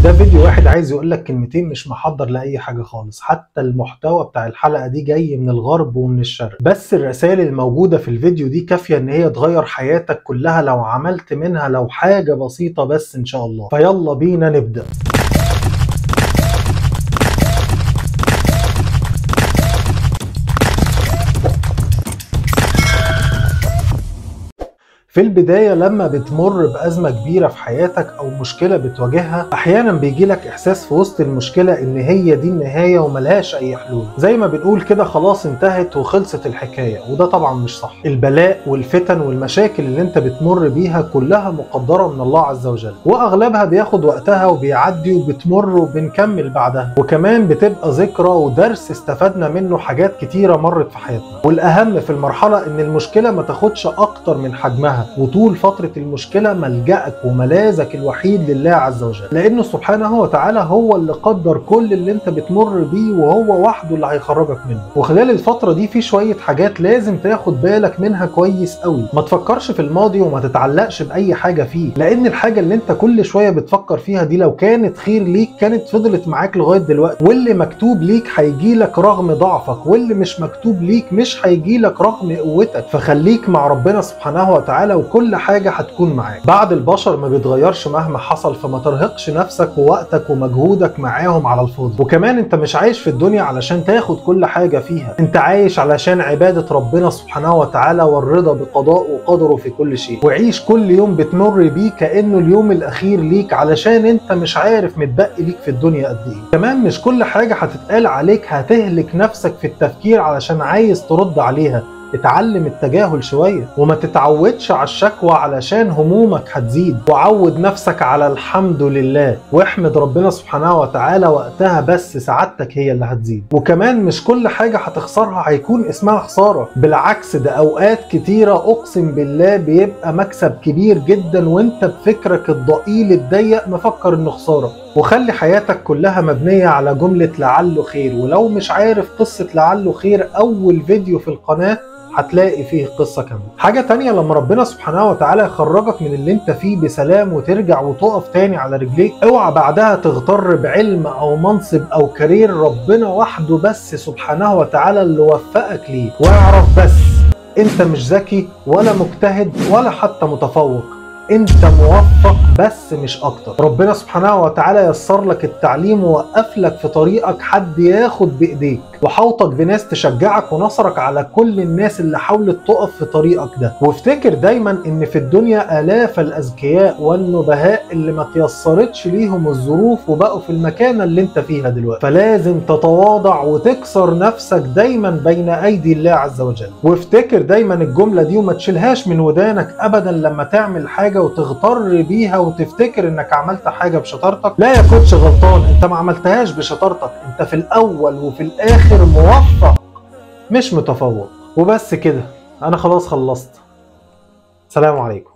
ده فيديو واحد عايز يقول لك كلمتين مش محضر لاي حاجه خالص حتى المحتوى بتاع الحلقه دي جاي من الغرب ومن الشرق بس الرسائل الموجوده في الفيديو دي كافيه ان هي تغير حياتك كلها لو عملت منها لو حاجه بسيطه بس ان شاء الله فيلا بينا نبدا في البداية لما بتمر بأزمة كبيرة في حياتك أو مشكلة بتواجهها أحيانا بيجيلك إحساس في وسط المشكلة إن هي دي النهاية وملهاش أي حلول زي ما بنقول كده خلاص انتهت وخلصت الحكاية وده طبعا مش صح البلاء والفتن والمشاكل اللي انت بتمر بيها كلها مقدرة من الله عز وجل وأغلبها بياخد وقتها وبيعدي وبتمر وبنكمل بعدها وكمان بتبقى ذكرى ودرس استفدنا منه حاجات كتيرة مرت في حياتنا والأهم في المرحلة إن المشكلة ما تاخدش أكتر من حجمها وطول فترة المشكلة ملجأك وملاذك الوحيد لله عز وجل لأنه سبحانه وتعالى هو اللي قدر كل اللي انت بتمر بيه وهو وحده اللي هيخرجك منه وخلال الفترة دي في شوية حاجات لازم تاخد بالك منها كويس قوي ما تفكرش في الماضي وما تتعلقش بأي حاجة فيه لأن الحاجة اللي انت كل شوية بتفكر فيها دي لو كانت خير ليك كانت فضلت معاك لغاية دلوقتي واللي مكتوب ليك هيجيلك رغم ضعفك واللي مش مكتوب ليك مش هيجيلك رغم قوتك فخليك مع ربنا سبحانه وتعالى وكل حاجة هتكون معاك بعد البشر ما بيتغيرش مهما حصل فما ترهقش نفسك ووقتك ومجهودك معاهم على الفاضي وكمان انت مش عايش في الدنيا علشان تاخد كل حاجة فيها انت عايش علشان عبادة ربنا سبحانه وتعالى والرضا بقضاء وقدره في كل شيء وعيش كل يوم بتمر بيه كأنه اليوم الأخير ليك علشان انت مش عارف متبقي ليك في الدنيا قد ايه كمان مش كل حاجة هتتقال عليك هتهلك نفسك في التفكير علشان عايز ترد عليها اتعلم التجاهل شوية وما تتعودش على الشكوى علشان همومك هتزيد وعود نفسك على الحمد لله واحمد ربنا سبحانه وتعالى وقتها بس سعادتك هي اللي هتزيد وكمان مش كل حاجة هتخسرها هيكون اسمها خسارة بالعكس ده اوقات كتيرة اقسم بالله بيبقى مكسب كبير جدا وانت بفكرك الضئيل الضيق مفكر انه خسارة وخلي حياتك كلها مبنية على جملة لعله خير ولو مش عارف قصة لعله خير أول فيديو في القناة هتلاقي فيه قصة كاملة حاجة تانية لما ربنا سبحانه وتعالى يخرجك من اللي انت فيه بسلام وترجع وتقف تاني على رجليك اوعى بعدها تغتر بعلم او منصب او كارير ربنا وحده بس سبحانه وتعالى اللي وفقك ليه واعرف بس انت مش ذكي ولا مجتهد ولا حتى متفوق انت موفق بس مش اكتر ربنا سبحانه وتعالى يسر لك التعليم ووقف لك في طريقك حد ياخد بايديك وحوطك بناس تشجعك ونصرك على كل الناس اللي حاولت تقف في طريقك ده وافتكر دايما ان في الدنيا الاف الاذكياء والنبهاء اللي ما تيسرتش ليهم الظروف وبقوا في المكانة اللي انت فيها دلوقتي فلازم تتواضع وتكسر نفسك دايما بين ايدي الله عز وجل وافتكر دايما الجملة دي وما تشيلهاش من ودانك ابدا لما تعمل حاجة وتغتر بيها وتفتكر انك عملت حاجة بشطارتك لا يا كوتش غلطان انت ما عملتهاش بشطارتك انت في الاول وفي الاخر موفق مش متفوق وبس كده انا خلاص خلصت سلام عليكم